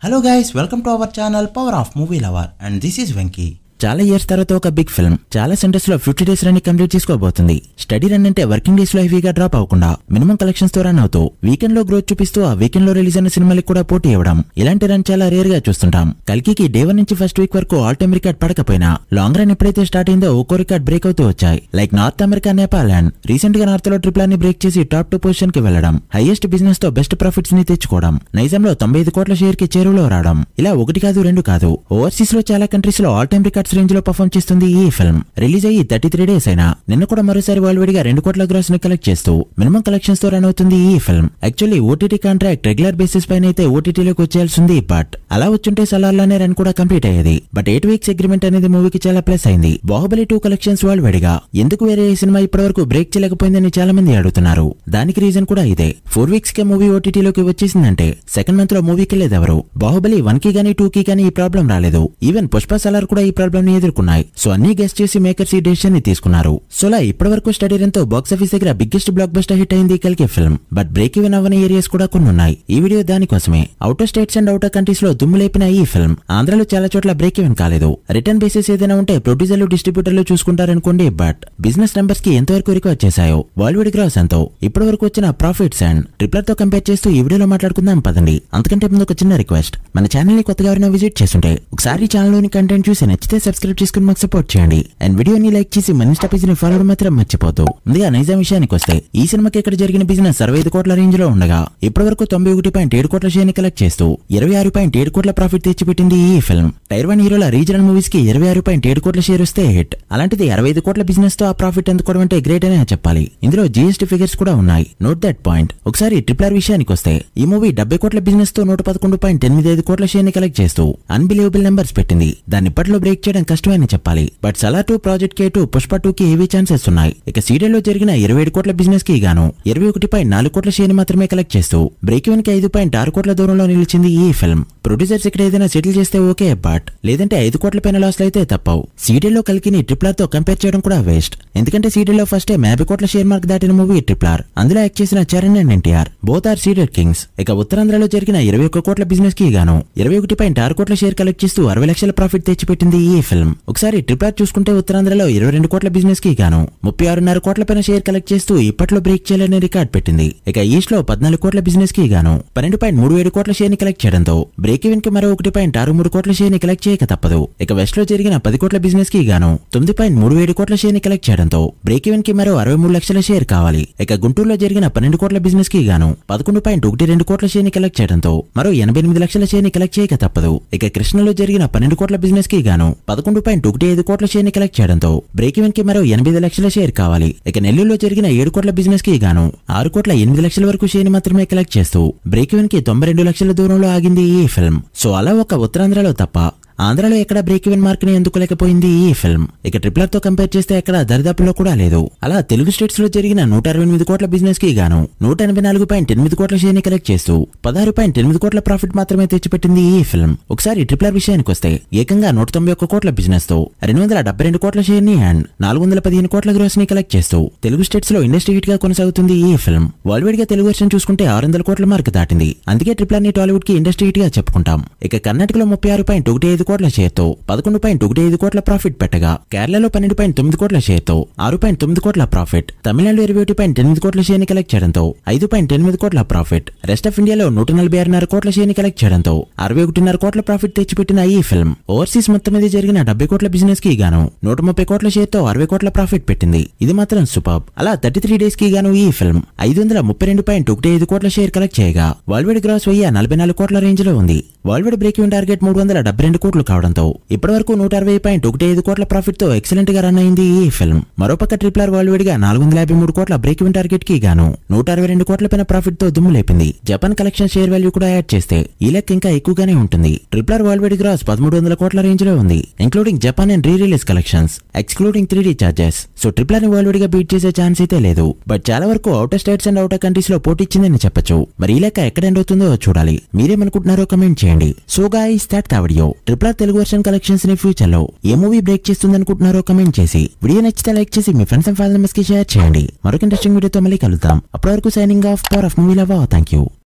hello guys welcome to our channel power of movie lover and this is Venky చాలా years తర్వాత ఒక big film చాలా centres లో fifty days run complete చేసుకోబోతుంది steady run అంటే working days లో హెవీగా డ్రాప్ అవ్వకుండా మినిమం కలెక్షన్స్ తో రన్ అవుతూ వీకెండ్ లో గ్రోత్ చూపిస్తూ ఆ వీకెండ్ లో రిలీజ్ అయిన సినిమాలకు కూడా పోటీ ఇవ్వడం ఇలాంటి రన్ చాలా రేర్ గా చూస్తుంటాం కల్కికి డే వన్ నుంచి ఫస్ట్ వీక్ వరకు ఆల్ టైమ్ రికార్డ్ పడకపోయినా లాంగ్ రన్ ఎప్పుడైతే స్టార్ట్ అయిందో ఒక్కో రికార్డ్ బ్రేక్ అవుతూ వచ్చాయి like north America Nepal and recent గా నార్త్ లో ట్రిపుల్ ని బ్రేక్ చేసి టాప్ టూ పొజిషన్ కి వెళ్లడం హైయెస్ట్ బిజినెస్ తో బెస్ట్ ప్రాఫిట్స్ ని తెచ్చుకోవడం నైజాంలో తొంభై ఐదు కోట్ల షేర్ కి చేరువలో రావడం ఇలా ఒకటి కాదు రెండు కాదు ఓవర్సీస్ లో చాలా కంట్రీస్ లో ఆల్ టైమ్ రికార్డ్స్ రేంజ్ లో పర్ఫామ్ చేస్తుంది ఈ ఫిల్మ్ రిలీజ్ అయ్యి థర్టీ త్రీ డేస్ అయినా నిన్న కూడా మరోసారి వరల్డ్ గా రెండు కోట్ల గ్రాస్ ని కలెక్ట్ చేస్తూ మినిమం కలెక్షన్స్ తో రన్ అవుతుంది ఈ film actually OTT contract regular basis పైన అయితే ఓటీటీలోకి వచ్చేయాల్సింది బట్ అలా వచ్చుంటే సలార్లోనే రన్ కూడా కంప్లీట్ అయ్యేది బట్ ఎయిట్ వీక్స్ అగ్రిమెంట్ అనేది మూవీకి చాలా ప్లస్ అయింది బాహుబలి టూ కలెక్షన్స్ వరల్డ్ వైడ్గా ఎందుకు వేరే ఈ సినిమా ఇప్పటివరకు బ్రేక్ చేయలేకపోయిందని చాలా మంది అడుగుతున్నారు దానికి రీజన్ కూడా ఇదే ఫోర్ వీక్స్ కే మూవీ ఓటీటీలోకి వచ్చేసిందంటే సెకండ్ మంత్ లో మూవీకి వెళ్ళేది ఎవరు బాహుబలి వన్ కి గానీ టూ కి గానీ ఈ ప్రాబ్లం రాలేదు ఈవెన్ పుష్ప సలార్ కూడా ఈ ప్రాబ్లం ని ఎదుర్కొన్నాయి సో అన్ని గెస్ట్ చేసి మేకర్స్ ఈ డెసిషన్ ని తీసుకున్నారు సోలా ఇప్పటివరకు స్టడీ రన్ తో బాక్స్ ఆఫీస్ దగ్గర బిగ్గెస్ట్ బ్లాక్ బస్టర్ హిట్ అయింది కల్కి ఫిల్మ్ బట్ బ్రేక్ ఈవెన్ అవ్వని ఏరియాస్ కూడా కొన్ని ఉన్నాయి ఈ వీడియో దానికోసమే outer states and outer countries లో దుమ్ము లేపిన ఈ ఫిల్మ్ ఆంధ్రలో చాలా చోట్ల బ్రేక్ ఈవెన్ కాలేదు రిటర్న్ బేసిస్ ఏదైనా ఉంటే ప్రొడ్యూసర్లు డిస్ట్రిబ్యూటర్లు చూసుకుంటారనుకోండి బట్ బిజినెస్ నెంబర్స్ కి ఎంతవరకు రికార్డ్ చేశాయో బాలీవుడ్ గ్రాస్ ఎంతో ఇప్పటి వరకు వచ్చిన ప్రాఫిట్స్ అండ్ ట్రిప్లర్ తో కంపేర్ చేస్తూ ఈ వీడియోలో మాట్లాడుకుందాం పదండి అంతకంటే ముందు ఒక చిన్న రిక్వెస్ట్ మన ఛానల్ ని కొత్తగా ఎవరైనా విజిట్ చేస్తుంటే ఒకసారి ఛానల్ లోని కంటెంట్ చూసి నచ్చితే సబ్స్క్రైబ్ చేసుకుని మాకు సపోర్ట్ చేయండి అండ్ వీడియోని లైక్ చేసి మన ఇన్స్టా పేజ్ ని ఫాలో మాత్రం మర్చిపోతూ ముందుగా నైజాం విషయానికి వస్తే ఈ సినిమాకి ఇక్కడ జరిగిన బిజినెస్ అరవై ఐదు కోట్ల రేంజ్ లో ఉండగా ఇప్పటి వరకు తొంభై ఒకటి పాయింట్ ఏడు కోట్ల షేర్ ని కలెక్ట్ చేస్తూ ఇరవై ఆరు పాయింట్ ఏడు కోట్ల ప్రాఫిట్ తెచ్చిపెట్టింది ఈ ఫిల్మ్ టైర్ వన్ హీరోల రీజనల్ మూవీస్ కి ఇరవై ఆరు పాయింట్ ఏడు కోట్ల షేర్ వస్తే హిట్ అలాంటిది అరవై ఐదు కోట్ల బిజినెస్ తో ఆ ప్రాఫిట్ అందుకోవడం అంటే గ్రేట్ అనే చెప్పాలి ఇందులో జీఎస్టీ ఫిగర్స్ కూడా ఉన్నాయి నోట్ దట్ పాయింట్ ఒకసారి ట్రిపులర్ విషయానికి వస్తే ఈ మూవీ డెబ్బై కోట్ల బిజినెస్ తో నూట పదకొండు పాయింట్ ఎనిమిది ఐదు కోట్ల షేర్ ని కలెక్ట్ చేస్తూ అన్బిలీవబుల్ నెంబర్స్ పెట్టింది దాన్ని ఇప్పట్లో బ్రేక్ చేయడం కష్టమని చెప్పాలి but Salaar two project K two Pushpa two కి హెవీ ఛాన్సెస్ ఉన్నాయి ఇక సీరియల్ లో జరిగిన ఇరవై ఏడు కోట్ల బిజినెస్ కి గాను ఇరవై ఒకటి పాయింట్ నాలుగు కోట్ల షేర్ ని మాత్రమే కలెక్ట్ చేస్తూ బ్రేక్ ఈవెన్ కి ఐదు పాయింట్ ఆరు కోట్ల దూరంలో నిలిచింది ఈ ఫిల్మ్ ప్రొడ్యూసర్స్ ఇక్కడ ఏదైనా సెటిల్ చేస్తే ఓకే బట్ లేదంటే ఐదు కోట్ల పైన లాస్ అయితే తప్పవు సీరియల్ లో కలికిని ట్రిప్లార్ తో కంపేర్ చేయడం కూడా వేస్ట్ ఎందుకంటే సీరియల్ లో ఫస్ట్ టైం యాభై కోట్ల షేర్ మార్క్ దాటిన మూవీ ట్రిప్లార్ అందులో యాక్ట్ చేసిన Charan and NTR both are serial kings ఇక ఉత్తరాంధ్రలో జరిగిన ఇరవై ఒక్క కోట్ల బిజినెస్ కి గాను ఇరవై ఒకటి పాయింట్ ఆరు కోట్ల షేర్ కలెక్ట్ చేస్తూ అరవై లక్షల ప్రాఫిట్ తెచ్చిపెట్టింది ఈ ఫిల్మ్ ఒకసారి ట్రిప్లార్ చూసుకుంటే ఉత్తరాంధ్రలో ఇరవై రెండు కోట్ల బిజినెస్ కి గాను ముప్పై ఆరున్నర కోట్ల పైన షేర్ కలెక్ట్ చేస్తూ ఇప్పట్లో బ్రేక్ చేయాలని రికార్డ్ పెట్టింది ఇక ఈస్ట్ లో పద్నాలుగు కోట్ల బిజినెస్ కి గాను పన్నెండు పాయింట్ మూడు ఏడు కోట్ల షేర్ ని కలెక్ట్ చేయడంతో బ్రేక్ ఈవెన్ కి మరో ఒకటి పాయింట్ ఆరు మూడు కోట్ల షేర్ ని కలెక్ట్ చేయక తప్పదు ఇక వెస్ట్ లో జరిగిన పది కోట్ల బిజినెస్ కి గాను తొమ్మిది పాయింట్ మూడు ఏడు కోట్ల షేర్ ని కలెక్ట్ చేయడంతో బ్రేక్ ఈవెన్ కి మరో అరవై మూడు లక్షల షేర్ కావాలి ఇక గుంటూరులో జరిగిన పన్నెండు కోట్ల బిజినెస్ కి గాను పదకొండు పాయింట్ ఒకటి రెండు కోట్ల షేర్ ని కలెక్ట్ చేయడంతో మరో ఎనభై ఎనిమిది లక్షల షేర్ ని కలెక్ట్ చేయక తప్పదు ఇక కృష్ణలో జరిగిన పన్నెండు కోట్ల బిజినెస్ కి గాను పదకొండు పాయింట్ ఒకటి ఐదు కోట్ల షేర్ ని కలెక్ట్ చేయడంతో బ్రేక్ ఈవెన్ కి మరో ఎనభై లక్షల షేర్ కావాలి ఇక నెల్లూరులో జరిగిన ఏడు కోట్ల బిజినెస్ కి గాను ఆరు కోట్ల ఎనిమిది లక్షల వరకు షేర్ ని మాత్రమే కలెక్ట్ చేస్తూ బ్రేక్ ఈవెన్ కి తొంభై రెండు లక్షల దూరంలో ఆగింది ఈ ఫిల్మ్ సో అలా ఒక ఉత్తరాంధ్రలో తప్ప ఆంధ్రాలో ఎక్కడ బ్రేక్ ఈవెన్ మార్క్ ని ఎందుకోలేకపోయింది ఈ ఫిల్మ్ ఇక ట్రిప్లర్ తో కంపేర్ చేస్తే ఎక్కడ దరిదాపుల్లో కూడా లేదు అలా తెలుగు స్టేట్స్ లో జరిగిన నూట అరవై ఎనిమిది కోట్ల బిజినెస్ కి గాను నూట ఎనభై నాలుగు పాయింట్ ఎనిమిది కోట్ల షేర్ ని కలెక్ట్ చేస్తూ పదహారు పాయింట్ ఎనిమిది కోట్ల ప్రాఫిట్ మాత్రమే తెచ్చిపెట్టింది ఈ ఫిల్మ్ ఒకసారి ట్రిప్లర్ విషయానికి వస్తే ఏకంగా నూట తొంభై ఒక్క కోట్ల బిజినెస్ తో రెండు వందల డెబ్బై రెండు కోట్ల షేర్ ని అండ్ నాలుగు వందల పదిహేను కోట్ల గ్రోస్ ని కలెక్ట్ చేస్తూ తెలుగు స్టేట్స్ లో ఇండస్ట్రీ హిట్ గా కొనసాగుతుంది ఈ ఫిల్మ్ వరల్డ్ వైడ్ గా తెలుగు వర్షన్ చూసుకుంటే ఆరు వందల కోట్ల మార్క్ దాటింది అందుకే ట్రిప్లర్ ని టాలీవుడ్ కి ఇండస్ట్రీ హిట్ గా చెప్పుకుంటాం ఇక కర్ణాటకలో ముప్పై ఆరు పాయింట్ ఒకటి ఐదు కోట్ల షేర్ తో పదకొండు పాయింట్ ఒకటి ఐదు కోట్ల ప్రాఫిట్ పెట్టగా కేరళలో పన్నెండు పాయింట్ తొమ్మిది కోట్ల షేర్ తో ఆరు పాయింట్ తొమ్మిది కోట్ల ప్రాఫిట్ తమిళనాడులో ఇరవై ఒకటి పాయింట్ ఎనిమిది కోట్ల షేర్ ని కలెక్ట్ చేయడంతో ఐదు పాయింట్ ఎనిమిది కోట్ల ప్రాఫిట్ రెస్ట్ ఆఫ్ ఇండియాలో నూట నలభై ఆరున్నర కోట్ల షేర్ ని కలెక్ట్ చేయడంతో అరవై ఒకటిన్నర కోట్ల ప్రాఫిట్ తెచ్చిపెట్టిన ఈ ఫిల్మ్ ఓవర్సీస్ మొత్తం మీద జరిగిన డెబ్బై కోట్ల బిజినెస్ కి గాను నూట ముప్పై కోట్ల షేర్ తో అరవై కోట్ల ప్రాఫిట్ పెట్టింది ఇది మాత్రం సూపర్ అలా థర్టీ త్రీ డేస్ కి గాను ఈ ఫిల్మ్ ఐదు వందల ముప్పై రెండు పాయింట్ ఒకటి ఐదు కోట్ల షేర్ కలెక్ట్ చేయగా వరల్డ్ వైడ్ గ్రాస్ వెయ్యి నలభై నాలుగు కోట్ల రేంజ్ లో ఉంది world wide break even target మూడు వందల డెబ్బై రెండు కోట్లు కావడంతో ఇప్పటి వరకు నూట అరవై పాయింట్ ఒకటి ఐదు కోట్ల ప్రాఫిట్ తో ఎక్సలెంట్ గా రన్ అయింది ఈ ఫిల్మ్ మరోపక్క ట్రిప్లర్ వరల్డ్ వైడ్ గా నాలుగు వందల యాభై మూడు కోట్ల బ్రేక్ ఈవెన్ టార్గెట్ కి గాను నూట అరవై రెండు కోట్ల పైన ప్రాఫిట్ తో దుమ్ము లేపింది జపాన్ కలెక్షన్ షేర్ వాల్యూ కూడా యాడ్ చేస్తే ఈ లెక్క ఇంకా ఎక్కువగానే ఉంటుంది ట్రిప్లర్ వరల్డ్ వైడ్ గ్రాస్ పదమూడు వందల కోట్ల రేంజ్ లో ఉంది including Japan and re release collections excluding three D charges so triple R ని వరల్డ్ వైడ్ గా బీట్ చేసే ఛాన్స్ అయితే లేదు బట్ చాలా వరకు outer states and outer countries లో పోటీ ఇచ్చిందని చెప్పొచ్చు మరి ఈ లెక్క ఎక్కడ ఎండ్ అవుతుందో చూడాలి మీరేమనుకుంటున్నారో కమెంట్ చేయండి సో గాయస్ దాట్ కావడియో ట్రిప్లర్ తెలుగు వర్షన్ కలెక్షన్స్ ని ఫ్యూచర్ లో ఏ మూవీ బ్రేక్ చేస్తుంది అనుకుంటున్నారో కమెంట్ చేసి వీడియో నచ్చితే లైక్ చేసి మీ ఫ్రెండ్స్ అండ్ ఫ్యామిలీ మెంబర్స్ కి షేర్ చేయండి మరొక ఇంట్రెస్టింగ్ వీడియోతో మళ్ళీ కలుద్దాం అప్పటి వరకు signing off power of movie love thank you